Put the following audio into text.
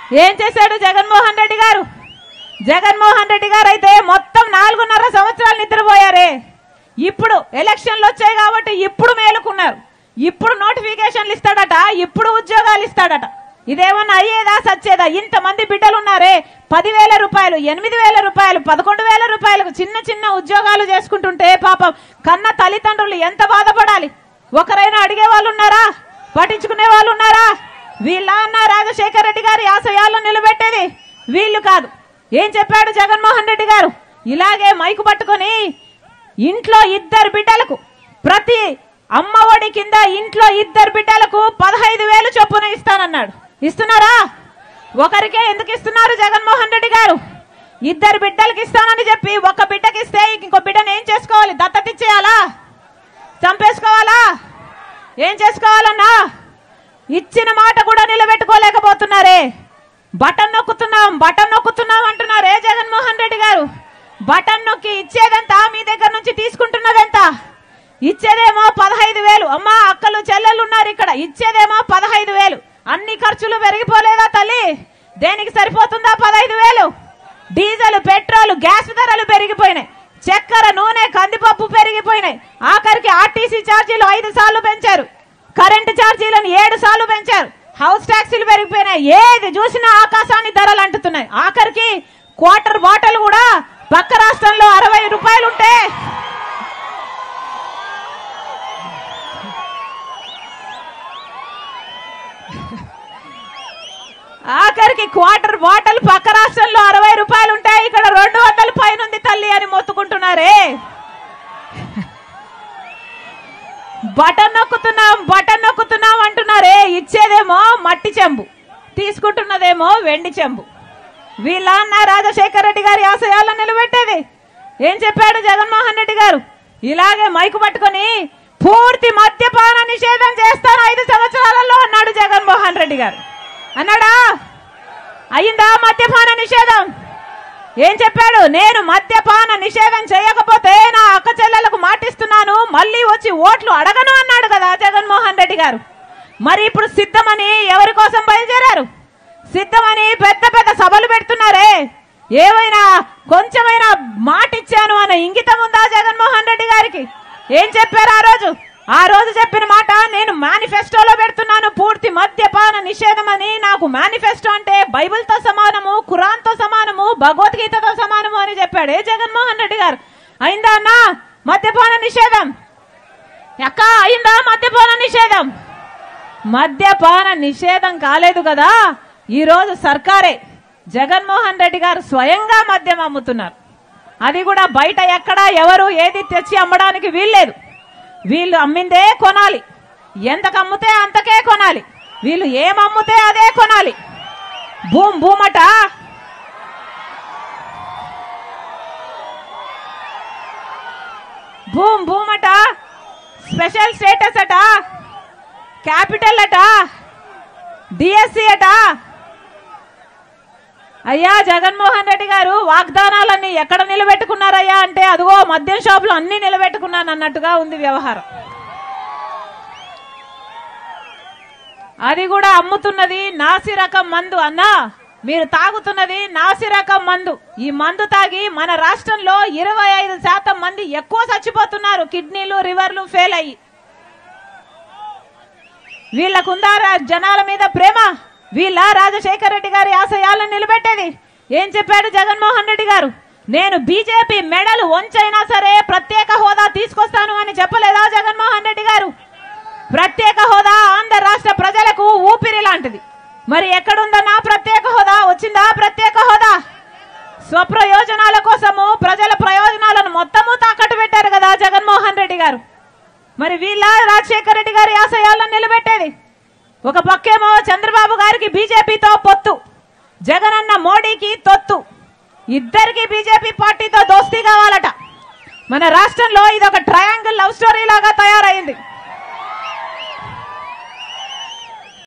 ఏం చేశాడు జగన్మోహన్ రెడ్డి గారు జగన్మోహన్ రెడ్డి గారు అయితే మొత్తం నాలుగున్నర సంవత్సరాలు నిద్రపోయారే ఇప్పుడు ఎలక్షన్లు వచ్చాయి కాబట్టి ఇప్పుడు మేలుకున్నారు ఇప్పుడు నోటిఫికేషన్లు ఇస్తాడట ఇప్పుడు ఉద్యోగాలు ఇస్తాడట ఇదేమన్నా అయ్యేదా సచ్చేదా ఇంతమంది బిడ్డలు ఉన్నారే పదివేల రూపాయలు ఎనిమిది వేల రూపాయలు పదకొండు వేల రూపాయలకు చిన్న చిన్న ఉద్యోగాలు చేసుకుంటుంటే పాపం కన్న తల్లిదండ్రులు ఎంత బాధపడాలి ఒకరైనా అడిగే వాళ్ళు ఉన్నారా పట్టించుకునే వాళ్ళు ఉన్నారా వీళ్ళ అన్న రాజశేఖర రెడ్డి గారి ఆశయాలను నిలబెట్టేది వీళ్ళు కాదు ఏం చెప్పాడు జగన్మోహన్ రెడ్డి గారు ఇలాగే మైకు పట్టుకొని ఇంట్లో ఇద్దరు బిడ్డలకు ప్రతి అమ్మఒడి కింద ఇంట్లో ఇద్దరు బిడ్డలకు పదహైదు వేలు చొప్పున ఇస్తానన్నాడు ఇస్తున్నారా ఒకరికే ఎందుకు ఇస్తున్నారు జగన్మోహన్ రెడ్డి గారు ఇద్దరు బిడ్డలకి ఇస్తానని చెప్పి ఒక బిడ్డకి ఇస్తే ఇంకో బిడ్డను ఏం చేసుకోవాలి దత్తత ఇచ్చేయాలా చంపేసుకోవాలా ఏం చేసుకోవాలన్నా ఇచ్చిన మాట కూడా నిలబెట్టుకోలేకపోతున్నారే బటన్ నొక్కుతున్నాం బటన్ నొక్కుతున్నాం అంటున్నారే జగన్మోహన్ రెడ్డి గారు బటన్ నొక్కి ఇచ్చేదెంత మీ దగ్గర నుంచి తీసుకుంటున్నదెంత ఇచ్చేదేమో పదహైదు వేలు అమ్మా అక్కలు చెల్లెలు ఉన్నారు ఇక్కడ ఇచ్చేదేమో పదహైదు వేలు అన్ని ఖర్చులు పెరిగిపోలేదా తల్లి దేనికి సరిపోతుందా పదహైదు వేలు డీజిల్ పెట్రోల్ గ్యాస్ ధరలు పెరిగిపోయినాయి చక్కెర నూనె కందిపప్పు పెరిగిపోయినాయి ఆఖరికి ఆర్టీసీ ఛార్జీలు ఐదు సార్లు పెంచారు కరెంటు ఛార్జీలను ఏడు సార్లు పెంచారు హౌస్ ట్యాక్సీలు పెరిగిపోయినాయి ఏది చూసినా ఆకాశాన్ని ధరలు అంటుతున్నాయి ఆఖరికి క్వార్టర్ బాటిల్ కూడా పక్క రాష్ట్రంలో అరవై రూపాయలు ఉంటే ఆఖరికి క్వార్టర్ బాటిల్ పక్క రాష్ట్రంలో అరవై రూపాయలు ఉంటాయి ఇక్కడ రెండు వందల పైన ఉంది తల్లి అని మొత్తుకుంటున్నారే బటన్ నొక్కుతున్నాం బటన్ నొక్కుతున్నాం అంటున్నారే ఇచ్చేదేమో మట్టి చెంబు తీసుకుంటున్నదేమో వెండి చెంబు వీళ్ళ అన్న రాజశేఖర రెడ్డి గారి ఆశయాలను నిలబెట్టేది ఏం చెప్పాడు జగన్మోహన్ రెడ్డి గారు ఇలాగే మైకు పట్టుకొని పూర్తి మద్యపాన నిషేధం చేస్తాను ఐదు సంవత్సరాలలో అన్నాడు జగన్మోహన్ రెడ్డి గారు అన్నాడా అయిందా మద్యపాన నిషేధం ఏం చెప్పాడు నేను మద్యపాన నిషేధం చేయకపోతే నా అక్క చెల్లెలకు మాటిస్తున్నాను మళ్ళీ వచ్చి ఓట్లు అడగను అన్నాడు కదా జగన్మోహన్ రెడ్డి గారు మరి ఇప్పుడు సిద్ధమని ఎవరి కోసం బయలుదేరారు సిద్ధమని పెద్ద పెద్ద సభలు పెడుతున్నారే ఏమైనా కొంచెమైనా మాట ఇచ్చాను అన్న ఇంగితం ఉందా జగన్మోహన్ రెడ్డి గారికి ఏం చెప్పారు ఆ రోజు ఆ రోజు చెప్పిన మాట నేను మేనిఫెస్టోలో పెడుతున్నాను పూర్తి మద్యపాన నిషేధం అని నాకు మేనిఫెస్టో అంటే బైబిల్తో సమానము ఖురాన్తో సమానము భగవద్గీతతో సమానము అని చెప్పాడు ఏ జగన్మోహన్ రెడ్డి గారు అయిందా అన్నా మద్యపాన నిషేధం ఎక్క అయిందా మద్యపాన నిషేధం మద్యపాన నిషేధం కాలేదు కదా ఈ రోజు సర్కారే జగన్మోహన్ రెడ్డి గారు స్వయంగా మద్యం అమ్ముతున్నారు అది కూడా బయట ఎక్కడా ఎవరు ఏది తెచ్చి అమ్మడానికి వీల్లేదు వీళ్ళు అమ్మిందే కొనాలి ఎంతకు అమ్ముతే అంతకే కొనాలి వీళ్ళు ఏం అమ్ముతే అదే కొనాలి భూమ్ భూమట భూమ్ భూమట స్పెషల్ స్టేటస్ అట క్యాపిటల్ అట డిఎస్సి అట అయ్యా జగన్మోహన్ రెడ్డి గారు వాగ్దానాలన్నీ ఎక్కడ నిలబెట్టుకున్నారయ్యా అంటే అదిగో మద్యం షాపులు అన్ని నిలబెట్టుకున్నాను అన్నట్టుగా ఉంది వ్యవహారం అది కూడా అమ్ముతున్నది నాసి రకం మందు అన్నా మీరు తాగుతున్నది నాసి రకం మందు ఈ మందు తాగి మన రాష్ట్రంలో ఇరవై ఐదు శాతం మంది ఎక్కువ చచ్చిపోతున్నారు కిడ్నీలు రివర్లు ఫెయిల్ అయ్యి వీళ్ళకుందా రా- జనాల మీద ప్రేమ వీళ్ళ రాజశేఖర రెడ్డి గారి ఆశయాలను నిలబెట్టేది ఏం చెప్పాడు జగన్మోహన్ రెడ్డి గారు నేను బీజేపీ మెడలు వంచైనా సరే ప్రత్యేక హోదా తీసుకొస్తాను అని చెప్పలేదా జగన్మోహన్ రెడ్డి గారు ప్రత్యేక హోదా ఆంధ్ర రాష్ట్ర ప్రజలకు ఊపిరి లాంటిది మరి ఎక్కడుందన్నా ప్రత్యేక హోదా వచ్చిందా ప్రత్యేక హోదా స్వప్రయోజనాల కోసము ప్రజల ప్రయోజనాలను మొత్తము తాకట్టు పెట్టారు కదా జగన్మోహన్ రెడ్డి గారు మరి వీళ్ళ రాజశేఖర రెడ్డి గారి ఆశయాలను నిలబెట్టేది ఒక పక్కేమో చంద్రబాబు గారికి బీజేపీతో పొత్తు జగనన్న మోడీకి తొత్తు ఇద్దరికి బీజేపీ పార్టీతో దోస్తీ కావాలట మన రాష్ట్రంలో ఇది ఒక ట్రయాంగిల్ లవ్ స్టోరీ లాగా తయారైంది